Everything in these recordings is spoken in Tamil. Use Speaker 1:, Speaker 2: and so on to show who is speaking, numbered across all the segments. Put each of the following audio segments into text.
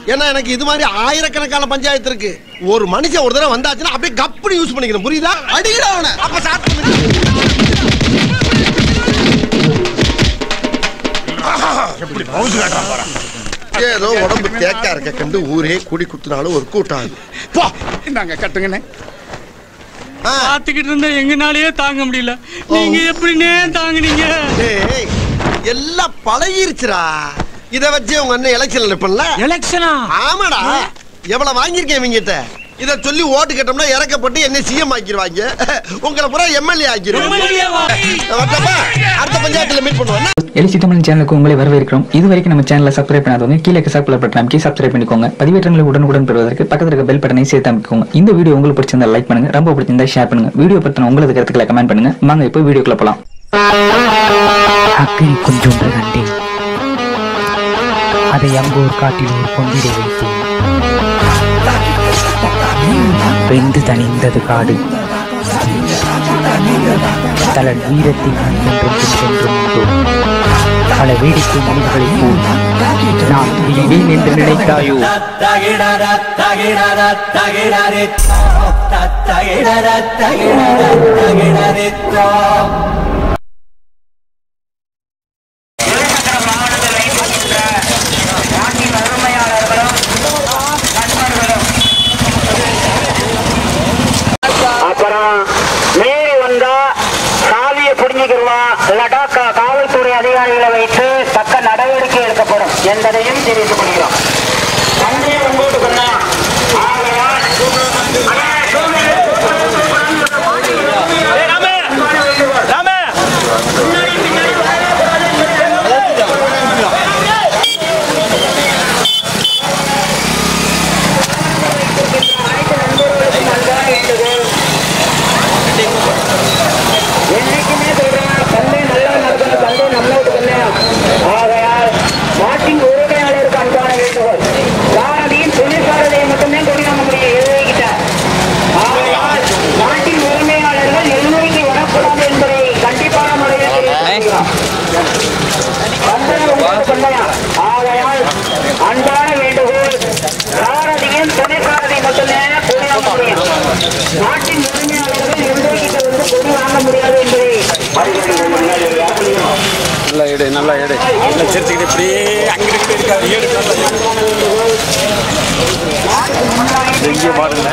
Speaker 1: ஏன்னா எனக்கு இது மாதிரி ஆயிரக்கணக்கான பஞ்சாயத்து இருக்கு ஒரு மனுஷன் ஒரு தடவை வந்தாச்சுன்னா அப்படியே கப்புனு யூஸ் பண்ணிக்கணும் புரியுதா அடிக்கடா அவனை அப்ப ஸ்டார்ட் பண்ணு
Speaker 2: எப்படி பவுசு காட்டுறான் பாரு
Speaker 1: ஏதோ உடம்பு தேக்கா இருக்க கண்டு ஊரே கூடி குத்துனாலும் ஒரு கூட்டம் அது.
Speaker 2: போ இந்தாங்க கட்டுங்கண்ணே
Speaker 1: ஆ,
Speaker 3: பாத்துக்கிட்டு இருந்தா எங்கனாலயே தாங்க முடியல நீங்க எப்படின்னே தாங்குனீங்க
Speaker 1: டேய், எல்லாம் பழகிருச்சுடா இத வச்சு உங்க அண்ணன் எலெக்ஷன்ல நிப்பல
Speaker 3: எலெக்ஷனா
Speaker 1: ஆமாடா எவ்வளவு வாங்கியிருக்கேன் இவங்கிட்ட இத சொல்லி ஓட்டு கேட்டோம்னா இறக்கப்பட்டு என்ன சிஎம் ஆக்கிடுவாங்க உங்களை பூரா எம்எல்ஏ ஆக்கிடுவாங்க வரட்டப்பா? அடுத்த பஞ்சாயத்துல மீட் பண்ணுவோம்
Speaker 4: எலிசி தமிழ் சேனலுக்கு உங்களை வரவேற்கிறோம் இது வரைக்கும் நம்ம சேனலை சப்ஸ்கிரைப் பண்ணாதவங்க கீழே சப்ஸ்கிரைப் பட்டன் அமைக்கி சப்ஸ்கிரைப் பண்ணிக்கோங்க பதிவேற்றங்களை உடனுக்குடன் பெறுவதற்கு பக்கத்தில் இருக்க பெல் பட்டனை சேர்த்து அமைக்கோங்க இந்த வீடியோ உங்களுக்கு பிடிச்சிருந்தா லைக் பண்ணுங்க ரொம்ப பிடிச்சிருந்தா ஷேர் பண்ணுங்க வீடியோ பத்தின உங்களது கருத்துக்களை கமெண்ட் பண்ணுங்க வாங்க இப்போ வீடியோக்குள்ள போலாம்
Speaker 5: அக்கறை கொஞ்சொன்று கண்டேன் அதை அங்கோர் காட்டில் ஒரு பொங்கிட வைத்தேன் வெந்து தணிந்தது காடு தலன் வீரத்தின் என்றும் சென்றும் உண்டு பல வேடிக்கை மனிதர்களைப் போல் நான் துணிவேன் என்று நினைத்தாயோ
Speaker 6: அப்புறம் மீறி வந்தா சாவியை புரிஞ்சுக்கிடுவான் இல்லாட்டா கா- காவல்துறை அதிகாரிகளை வைத்து தக்க நடவடிக்கை எடுக்கப்படும் என்பதையும் தெரிவித்துக் கொள்கிறோம் நன்றி உங்களுக்கு சொன்னா ஆகையால் என்னைக்குமே சொல்றேன் சந்தை நல்லா நடக்கணும் சந்தை நம்மளுக்கு சொன்னேன் ஆகையால் மாட்டின் உரிமையாளருக்கு அன்பான வேண்டுகோள் சாரதியின் தொழிற்சாரதியை மட்டுமே கொண்டு நம்ம முடியும் எழுதிக்கிட்ட ஆகையால் நாட்டின் உரிமையாளர்கள் எல்லைக்கு வரக்கூடாது என்பதை கண்டிப்பான முறையில் தெரிவிக்கிறோம். சந்தை உங்களுக்கு சொன்னேன் ஆகையால் அன்பான வேண்டுகோள் சாரதியின் தொழிற்சாரதி மட்டுமே கொண்டு நம்ம முடியும் நாட்டின் உரிமையாளர்கள் எல்லைக்கிட்ட வந்து கொடி வாங்க முடியாது என்பதை
Speaker 2: நல்லா எடு நல்லா எடு நல்லா சிரிச்சுக்கிட்டு இப்படியே அங்கிட்டு இருக்காது ஏடு எங்கே பாருங்க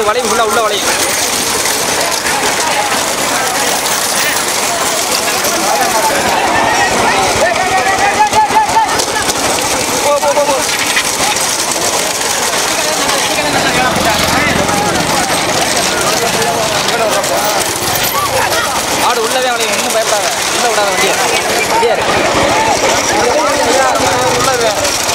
Speaker 2: வளையும் ஃபுல்லாக உள்ள வளையும் ஆடு உள்ளவே வளையும் இன்னும் பயப்படாத உள்ள விடாத வண்டியை அப்படியே இரு. உள்ளவே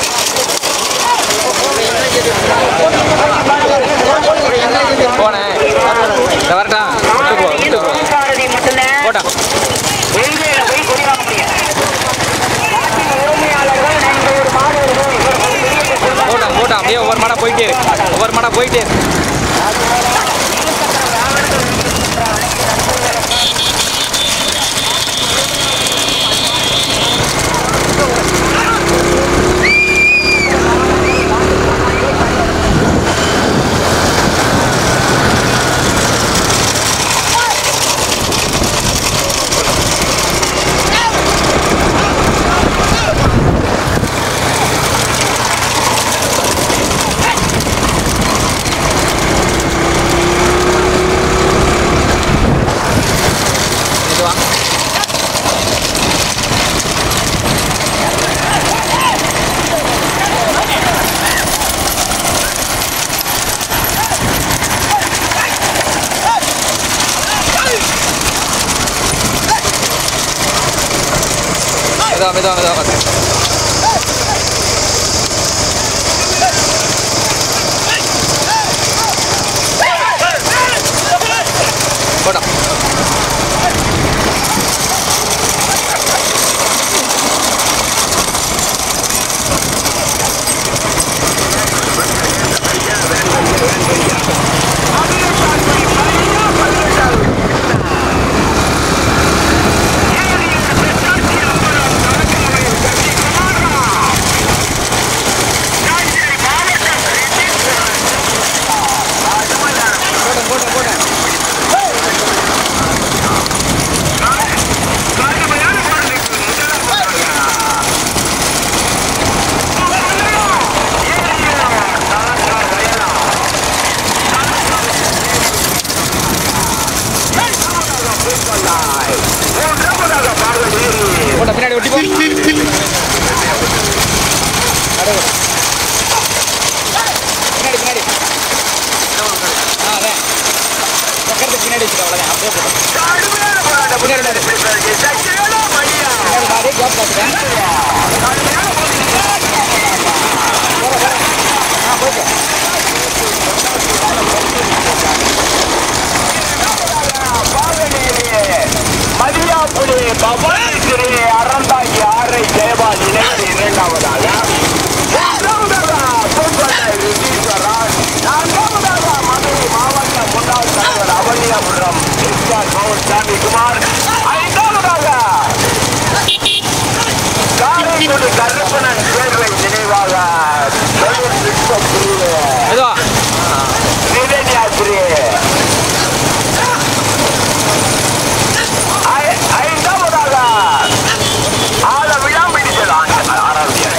Speaker 2: போனேன் இந்த வரட்டான் விட்டு போ விட்டு போ
Speaker 6: சாரதி மட்டும்தான்
Speaker 2: போட்டான்
Speaker 6: வெளியில போய் கொடி வாங்க முடியும் மாட்டின் உரிமையாளர்கள் நாங்கள் ஒரு மாடு இருக்கும் இவர் ஒரு பெரிய சொல்றாங்க.
Speaker 2: போட்டான் போட்டான் அப்படியே ஒவ்வொரு மாடா போயிட்டே இரு ஒவ்வொரு மாடா போயிட்டே இரு இது வா மெதுவா மெதுவா மெதுவா பார்த்து போட்டான் போட்டா பின்னாடி ஒட்டி போ பின்னாடி பின்னாடி ஆ அதான் பக்கத்துக்கு பின்னாடி வச்சுக்கோ அவ்வளோதான் அப்படியே போட்டோம் பின்னாடி பின்னாடி பின்னாடி நான் அதே கேப் பார்த்துட்டேன்
Speaker 7: மதியாப்புடி பவானி திரு அறந்தாங்கி ஆரை தேவா நினைவு இரண்டாவதாக மூன்றாவதாக பூங்கொண்டை ரிஷீஸ்வரன் நான்காவதாக மதுரை மாவட்ட முன்னாள் தலைவர் அவனியாபுரம் எஸ்ஆர் மோகன் சாமி குமார் ஐந்தாவதாக காரைக்குடி கருப்பணன் சேர்வை நினைவாக தொழில்நுட்ப பிரிவு
Speaker 2: மெதுவா
Speaker 7: நிதியாசிரியர் ஐ- ஐந்தாவதாக ஆள விழாம்பிடித்தல் ஆரம்பியர்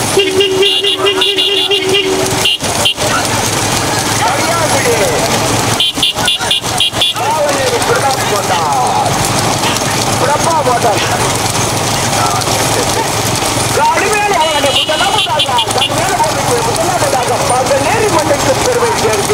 Speaker 7: பிரதாப் கொண்டார் பிரபா மோட்டார் கடுமையான முதலாவதாக முதலாவதாக பகல் நேரி மண்டலத்தில் பெருமை சேர்த்து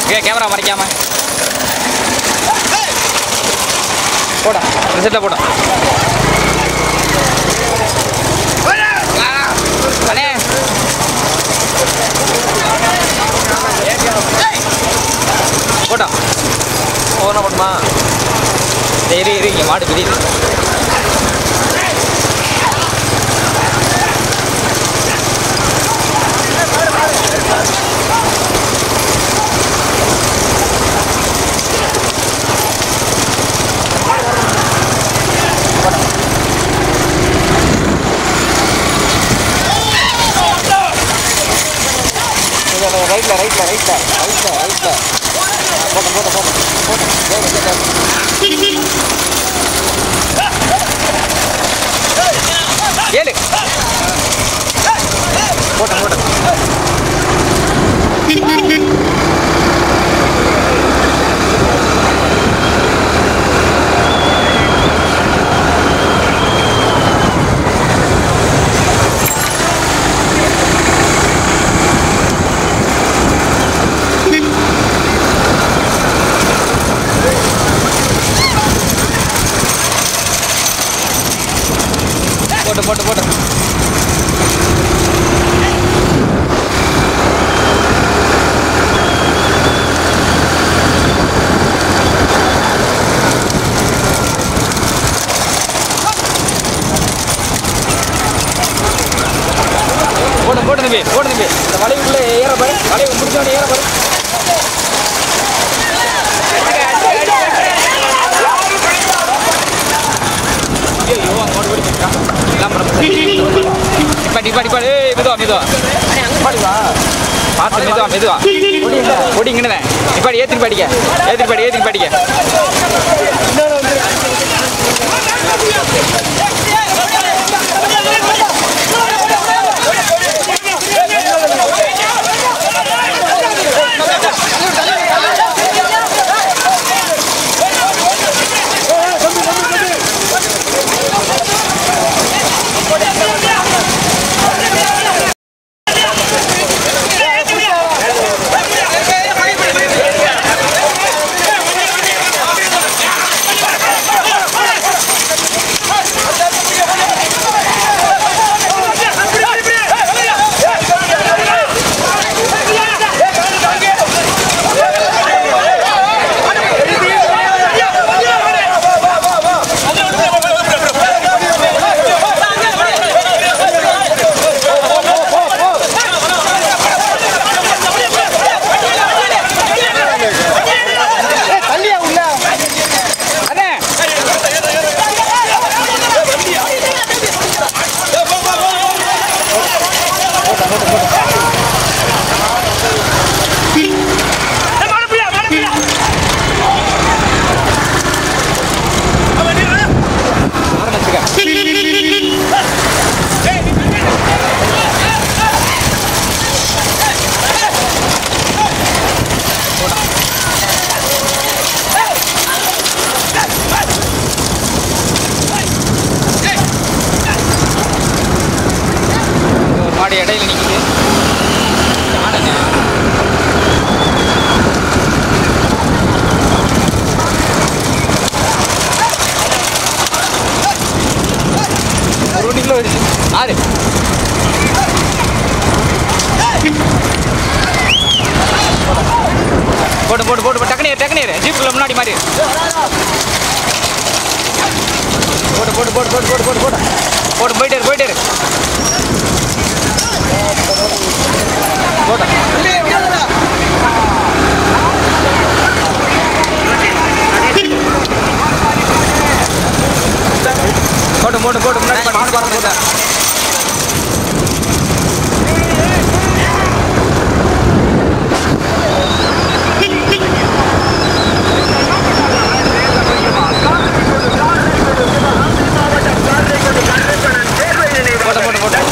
Speaker 2: ஏ கேமரா மறைக்காம போடா ரிசல்ட்டில் போடா அண்ணே போட்டா ஓன பண்ணுமா சரி இரு இங்கே மாடு பிரியுது ரைட்ல ரைட்ல ரைட்ல ரைட்ல ரைட்ல போட்ட போட்ட போட்ட போட்ட ஏழு போட்ட போட்ட போட்டு போட்டு போட்டு போட்டு போட்டு தம்பி போட்டு தம்பி இந்த வளைவுக்குள்ளே ஏற பாரு வளைவு முடிஞ்சோடனே ஏற பாரு ஐயோ அங்க மாடு ஓடி போயிருக்கான் எல்லாம் நிப்பா நிப்பா நிப்பா ஏய் மெதுவா மெதுவா பார்த்து மெதுவா மெதுவா ஓடிங்கன்னு நிப்பாடி ஏத்திரி பாடிக்க ஏத்திரி பாடி ஏத்திரி பாடிக்க ஒரு மாடு இடையில நிக்குது யானைங்க ஒரு ரெண்டு கிலோ வருது ஆறு போட்டு போட்டு போட்டு போட்டு டக்குனு ஏறு, டக்குனு ஏறு. ஜீப்புக்குள்ள முன்னாடி மாதிரி ஏறு. போட்டு போட்டு போட்டு போட்டு போட்டு போட்டு போட்டு போட்டு போயிட்டே இரு போயிட்டே இரு போட்டா போட்டு போட்டு போட்டு முன்னாடி மாடு பறந்து போட்டா போட்டு போட்டு போட்டு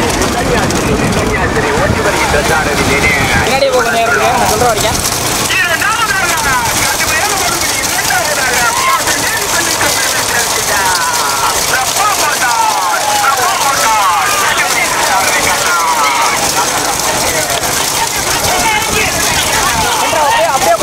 Speaker 2: பின்னாடியே போக நேரத்துக்கு நான் சொல்கிற வரைக்கும் அப்படியே அப்படியே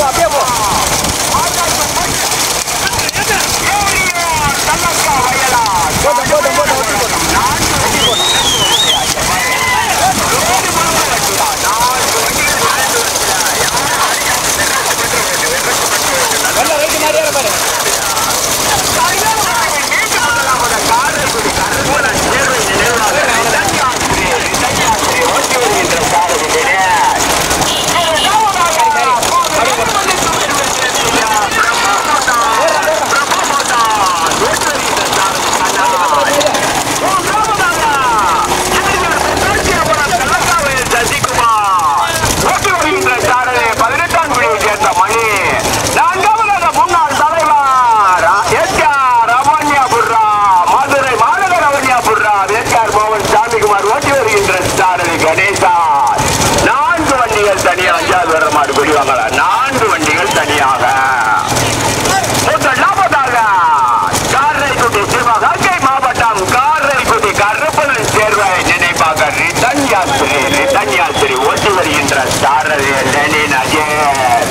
Speaker 7: வண்டிகள் தனியா அஞ்சாவது வர மாடு கொடி வாங்கலாம் நான்கு வண்டிகள் தனியாக முதலாவதாக காரைக்குடி சிவகங்கை மாவட்டம் காரைக்குடி கருப்பணன் தேர்வை நினைவாக ரிதன் யாத்திரை ரிதன் யாத்திரை ஓட்டி வருகின்ற சாரதி லெனின் அஜய்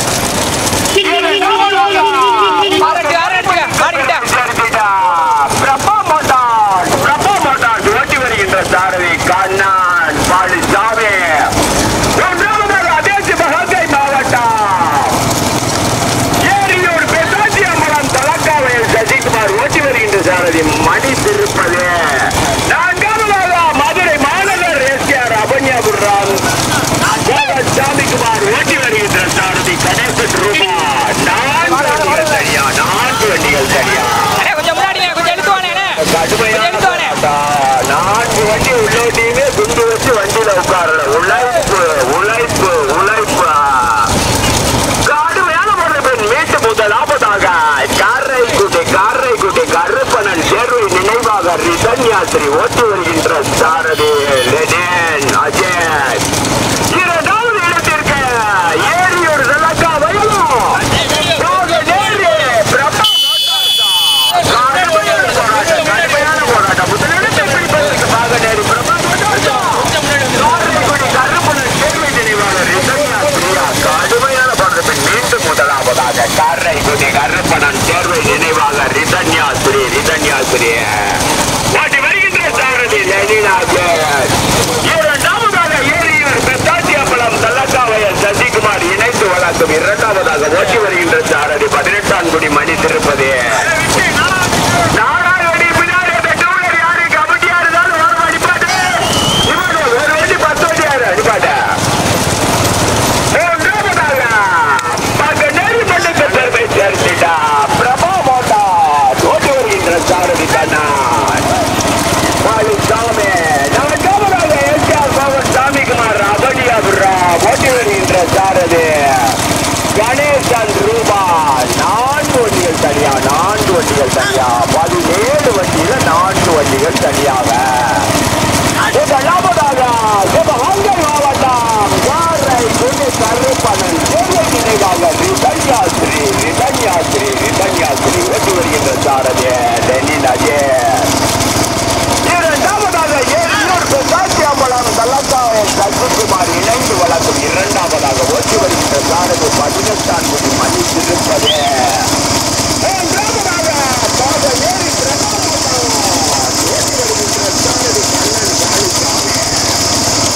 Speaker 2: ஆரட்டு ஆரட்டுங்க மாடிக்கிட்ட
Speaker 7: சேர்த்துட்டா. பிரபா மோட்டார் பிரபா மோட்டார் ஓட்டி வருகின்ற சாரதி கண்ணன் பாலிசாமி மூன்றாவதாக அதே சிவகங்கை மாவட்டம் ஏரியூர் பெசாச்சியம்பலம் தலக்காவையில் சசிகுமார் ஓட்டி வருகின்ற சாரதி மணி திருப்பது நான்காவதாக மதுரை மாநகர் எஸ்கேஆர் அபன்யாபுரம் சாமிக்குமார் ஓட்டி வருகின்ற சாரதி கணேசன் ரூபா நான்கு வண்டிகள் தனியா நான்கு வண்டிகள் தனியா
Speaker 2: அண்ணே கொஞ்சம் முன்னாடிண்ணே கொஞ்சம் எடுத்து வாண்ணே அண்ணே.
Speaker 7: கடுமையான
Speaker 2: எடுத்து வாண்ணே.
Speaker 7: போராட்டம். நான்கு வண்டி உள்ளோட்டியுமே குண்டு வச்சு வண்டியில உட்காரல உழைப்பு உழைப்பு உழைப்பு கடுமையான முறைப்பின் மீட்டு முதலாவதாக காரைக்குடி காரைக்குடி கருப்பணன் சேர்வை நினைவாக ரிதன் யாத்திரை ஓட்டி வருகின்ற சாரதி லெனின் அஜய் இரண்டாவது இடத்திற்கு ஏரியூர் இலக்கா வைக்கும் போக நேரு பிரபா கடுமையான போராட்டம் கடுமையான போராட்டம் முதலிடத்தை பிடிப்பதற்கு பாக நேரு பிரபா காரைக்குடி கருப்பணன் சேர்வை நினைவாக ரிதன் யாத்திரையா கடுமையான போராட்டத்தில் மீண்டும் முதலாவதாக காரைக்குடி கருப்பணன் சேர்வை நினைவாக ரிதன்யாசிரி ரிதன்யாசிரி ஓட்டி வருகின்ற சாரதி லெனினாஜர் இரண்டாவதாக ஏரியூர் பெத்தாச்சியம்பலம் தல்லக்காவையல் சசிகுமார் இணைந்து வழங்கும் இரண்டாவதாக ஓட்டி வருகின்ற சாரதி பதினெட்டாம் குடி மணி திருப்பதி நாலாவது பின்னாடி அந்த டூலர் யாரு கபடியா இருந்தாலும் ஒரு அடிப்பாட்டு இவரு ஒரு வண்டி பத்து வண்டி யாரு அடிப்பாட்ட மூன்றாவதாக மகனேரி மண்ணுக்கு பெருமை சேர்த்துட்டா பிரபா மோட்டார் ஓட்டி வருகின்ற சாரதி கண்ணான் சாமி நான்காவதாக எஸ்ஆர் பவன் சாமிக்குமார் அபடியாபுரா ஓட்டி வருகின்ற சாரதி கணேசன் ரூபா நான்கு வண்டிகள் தனியா நான்கு வண்டிகள் தனியா பதினேழு வண்டியில நான்கு வண்டிகள் தனியாக முதலாவதாக சிவகங்கை மாவட்டம் யாரை குடி கருப்பணன் தேர்வை நினைவாக ரிதன்யாஸ்ரீ ரிதன்யாஸ்ரீ ரிதன்யாஸ்ரீ ஓட்டி வருகின்ற சாரதி டெல்லியில் அஜய் இரண்டாவதாக ஏரியூர் பெத்தாச்சியம்பலம் தலக்காவை சசிகுமார் இணைந்து வழங்கும் இரண்டாவதாக ஓட்டி வருகின்ற சாரதி பதினெட்டாம் குடி மணி திருப்பது மூன்றாவதாக பாத ஏரி பிரகாசம் ஓட்டி வருகின்ற சாரதி கண்ணன் காளிசாமி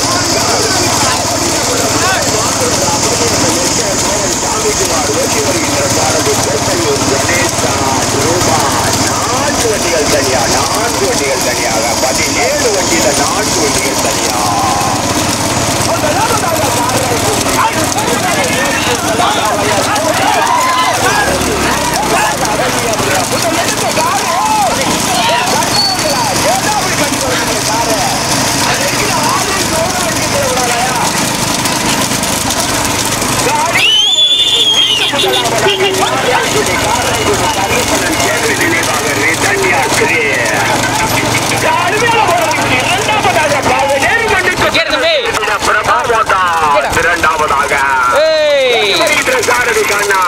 Speaker 7: சாமிக்குமார் ஓட்டி வருகின்ற சாரதி கோட்டையூர் கணேசா ரூபா நான்கு வண்டிகள் தனியா நான்கு வண்டிகள் தனியாக பதினேழு வண்டியில நான்கு வண்டிகள் தனியா முதலாவதாக
Speaker 2: கேடு தம்பி.
Speaker 7: இரண்டாவதாக
Speaker 2: ஏய்
Speaker 7: சாரதி கண்ணா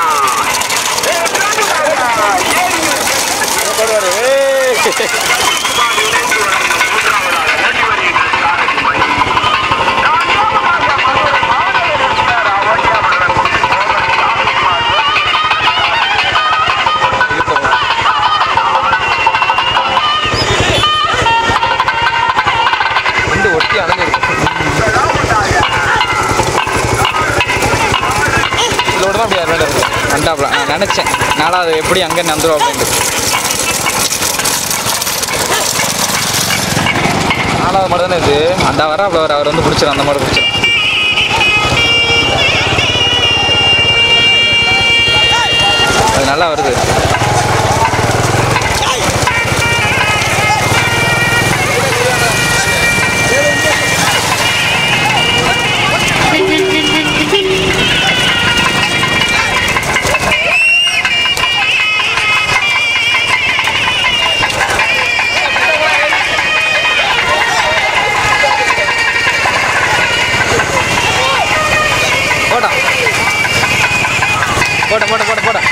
Speaker 2: வந்து ஒட்டி அணைஞ்சிருக்கு இதோட தான் அப்படி அருமையாக இருக்கு வந்தாப்புல நான் நினச்சேன் நாலாவது எப்படி அங்கே நந்துரும் அப்படின்ட்டு நாலாவது மாடு தானே இது அந்த வர அவ்வளோ அவர் வந்து பிடிச்சிடும் அந்த மாடு பிடிச்சிடும் அது நல்லா வருது போட போட போட போட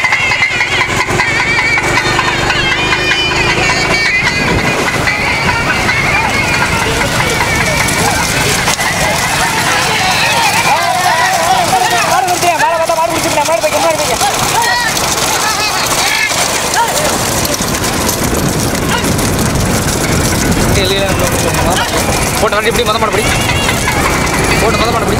Speaker 2: மாடு குடிச்சியா மாடு பார்த்தா மாடு குடிச்சிருக்கேன் மாடு வைக்க மாடு வைக்க போட்டு வண்டி இப்படி மொதல் மாடு போட்டு மொதல் மாடு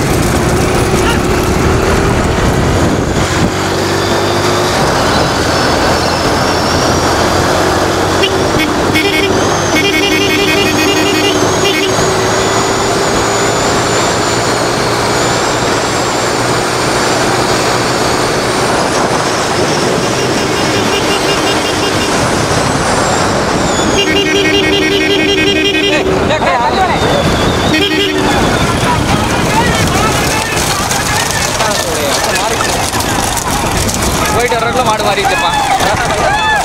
Speaker 2: போயிட்டு வர்றதுக்குள்ள மாடு மாறிட்டு இருப்பான்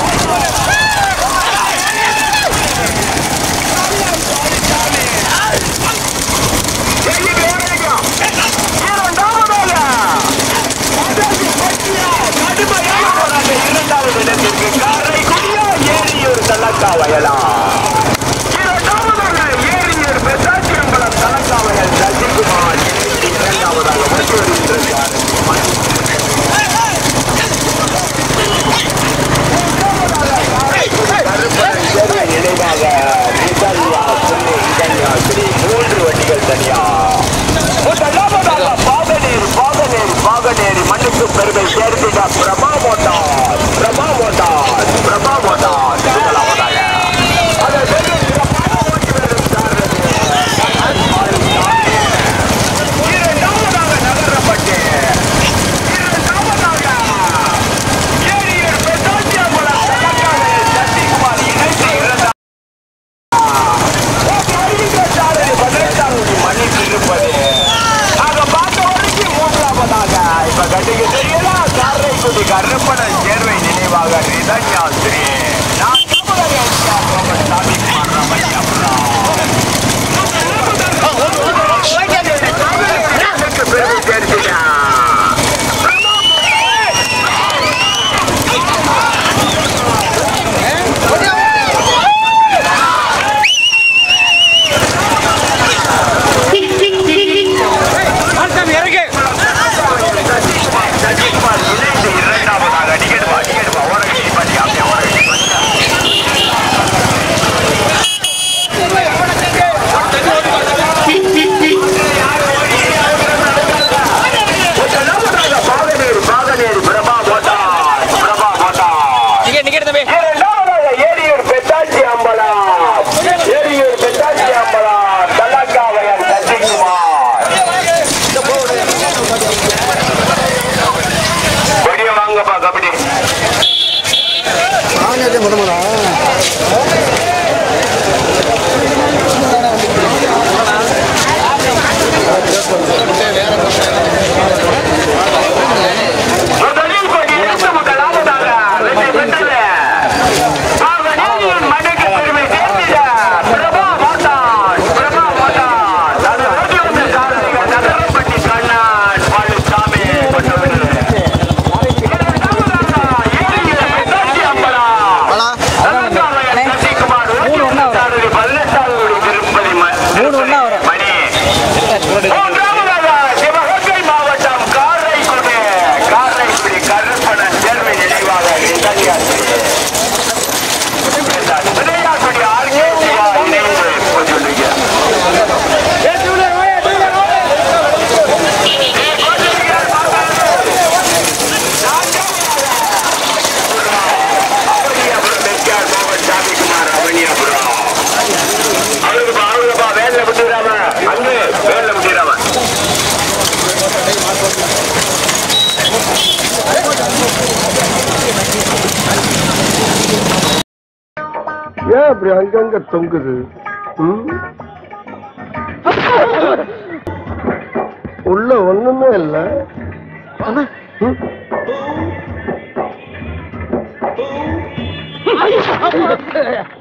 Speaker 7: மூன்று வண்டிகள் தனியா முதலாவதாக பாகனேரி பாகனேரி பாகனேரி மண்ணுக்கு பெருமை சேர்த்துட Prabha motor Prabha motor Prabha motor முதலாவதாக அதை வெறும் சிறப்பாக ஓட்டி வரும் சாரதி. இரண்டாவதாக நகரப்பட்டு இரண்டாவதாக ஏரியர் பெசாச்சியம்பலம் தலக்காடு சசிகுமார் இணைந்து இருந்தார் மன்னிப்பு இருப்பது ஆக பார்த்த வரைக்கும் மூன்றாவதாக இப்ப கட்டுக்கு தெரியல காரைக்குடி கருப்பணன் சேர்வை நினைவாக ரிதன்யாஸ்ரீ நான் சாமிக்குமார் ரமணியாபுரா பெருமை சேர்த்துட்டா சசிகுமார் இணைந்து இரண்டாவதாக அடிக்கடுவா அடிக்கடுவா ஓரடி பண்ணி அப்படியே ஓரடி பண்ணி முதலாவதாக பாகனேரி பாகனேரி பிரபா மோட்டார் பிரபா மோட்டார்
Speaker 2: நிக்க நிக்க தம்பி
Speaker 7: இரண்டாவதாக ஏரியூர் பெத்தாச்சி அம்பலம் ஏரியூர் பெத்தாச்சி அம்பலம் தலக்காவையர் சசிகுமார் கொடிய வாங்கப்பா கபடி முதலில் கொடி எடுத்து முதலாவதாக வெற்றி பெற்றது பாவனேரியின் மண்ணுக்கு பெருமை சேர்த்திட பிரபா மோட்டார் பிரபா மோட்டார் அது ஓட்டி வந்த சாரதிகள் நகரப்பட்டி கண்ணன் பழனிசாமி கொண்டு
Speaker 2: மூணு ஒண்ணா வரும்.
Speaker 7: மணி மூன்றாவதாக சிவகங்கை மாவட்டம் காரைக்குடி காரைக்குடி கருப்பணன் சேர்வை நினைவாக விளையாட்டுடி ஆர்கேசியா இணைந்து சொல்லுங்க அவருக்குப்பா அவருக்குப்பா வேலை விட்டுறாம அங்கே வேலை விட்டுறாம
Speaker 1: ஏன் அப்படி அங்கங்க தொங்குது ம்? உள்ள ஒண்ணுமே இல்ல ம்?